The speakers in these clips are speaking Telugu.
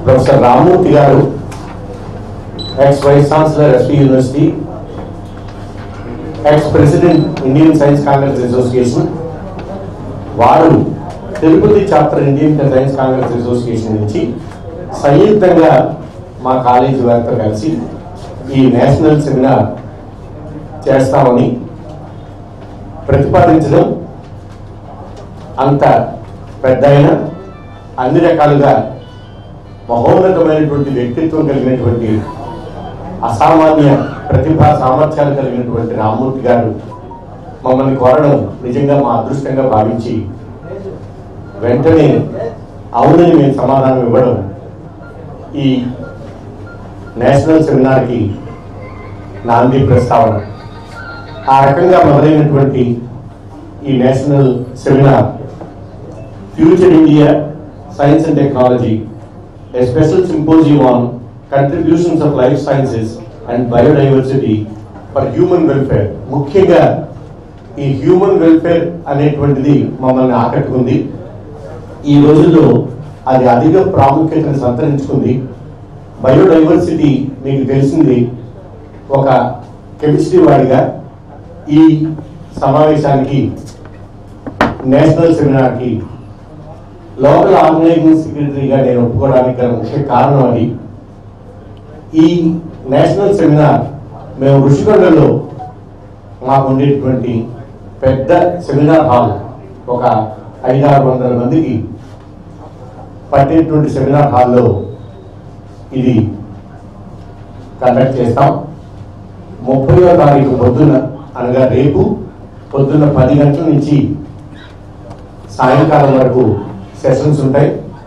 Professor Ramurthy garu ex vice chancellor SP university ex president Indian Science Congress Association వారు Tirupati chapter Indian Science Congress Association నుంచి సంయుక్తంగా మా కాలేజీ వారితో కలిసి ఈ నేషనల్ సెమినార్ చేస్తామని ప్రతిపాదించడం అంత పెద్ద అయినా అన్ని రకాలుగా మహోన్నతమైనటువంటి వ్యక్తిత్వం కలిగినటువంటి అసామాన్య ప్రతిభా సామర్థ్యాలు కలిగినటువంటి రామ్మూర్తి గారు మమ్మల్ని కోరడం నిజంగా మా అదృష్టంగా భావించి వెంటనే అవునని మేము సమాధానం ఇవ్వడం ఈ నేషనల్ సెమినార్కి నాంది ప్రస్తావన ఆ రకంగా మొదలైనటువంటి ఈ national seminar future India science and technology a special symposium on contributions of life sciences and biodiversity for human welfare. ముఖ్యంగా ఈ హ్యూమన్ వెల్ఫేర్ అనేటువంటిది మమ్మల్ని ఆకట్టుకుంది ఈ రోజుల్లో అది అధిక ప్రాముఖ్యతను సంతరించుకుంది బయోడైవర్సిటీ మీకు తెలిసింది ఒక కెమిస్ట్రీ వాడిగా ఈ సమావేశానికి నేషనల్ సెమినార్కి లోకల్ ఆర్గనైజింగ్ సెక్రటరీగా నేను ఒప్పుకోవడానికి గల ముఖ్య కారణం అది ఈ నేషనల్ సెమినార్ మేము ఋషికొండలో మాకు ఉండేటువంటి పెద్ద సెమినార్ హాల్ ఒక ఐదారు వందల మందికి పట్టేటువంటి సెమినార్ హాల్లో ఇది కండక్ట్ చేస్తాం ముప్పైవ తారీఖు పొద్దున్న అనగా రేపు పొద్దున్న పది గంటల నుంచి సాయంకాలం వరకు సెషన్స్ ఉంటాయి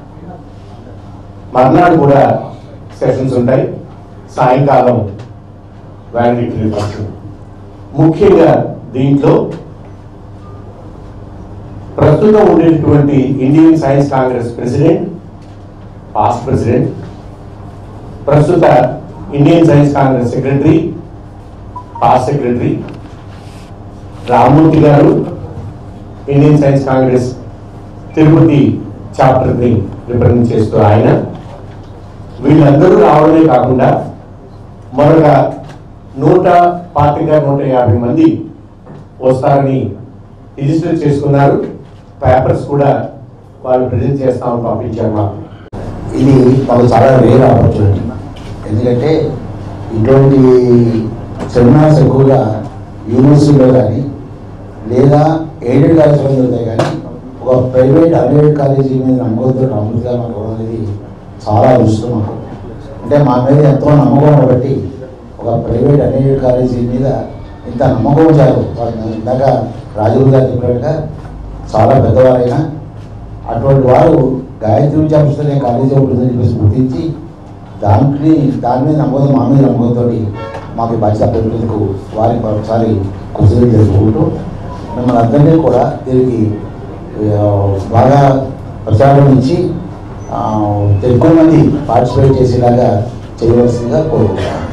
మర్నాడు కూడా సెషన్స్ ఉంటాయి సాయంకాలం వ్యాలిడిటీ ఫంక్షన్ ముఖ్యంగా దీంట్లో ప్రస్తుతం ఉండేటువంటి Indian Science Congress president past president ప్రస్తుత Indian Science Congress secretary past secretary Rammurthy garu Indian Science Congress Tirupati చాప్టర్ని రిప్రజెంట్ చేస్తూ ఆయన వీళ్ళందరూ రావడమే కాకుండా మరొక నూట పాతిక నూట యాభై మంది వస్తారని రిజిస్టర్ చేసుకున్నారు పేపర్స్ కూడా వాళ్ళు ప్రజెంట్ చేస్తామని పంపించారు మాకు ఇది మాకు చాలా రేర్ ఆపర్చునిటీ ఎందుకంటే ఇటువంటి సెమినార్స్ ఎక్కువగా యూనివర్సిటీలో కానీ లేదా ఎయిడెడ్ కాలేజీలో జరుగుతాయి కానీ ఒక ప్రైవేట్ అన్ఎయిడెడ్ కాలేజీ మీద నమ్మకంతో నమ్ముతుగా మాకు అనేది చాలా అదృష్టం మాకు అంటే మా మీద ఎంతో నమ్మకం కాబట్టి ఒక ప్రైవేట్ అన్ఎయిడెడ్ కాలేజీ మీద ఇంత నమ్మకం చాలు వాళ్ళు ఇందాక రాజుగారు గారు చెప్పినట్టుగా చాలా పెద్దవారైనా అటువంటి వారు గాయత్రి విద్యాపుస్తకం కాలేజీ ఉంటుందని చెప్పేసి గుర్తించి దాంట్లో దాని మీద నమ్మకం మా మీద నమ్మకంతో మాకు ఈ బాధ్యత అప్పటిందుకు వారికి ఒకసారి కృషి తెలుసుకుంటూ మిమ్మల్ని అందరినీ కూడా దీనికి ఆ, బాగా ప్రచారం ఇచ్చి ఆ, ఎక్కువ మంది పార్టిసిపేట్ చేసేలాగా చేయవలసిందిగా కోరుకుంటున్నాను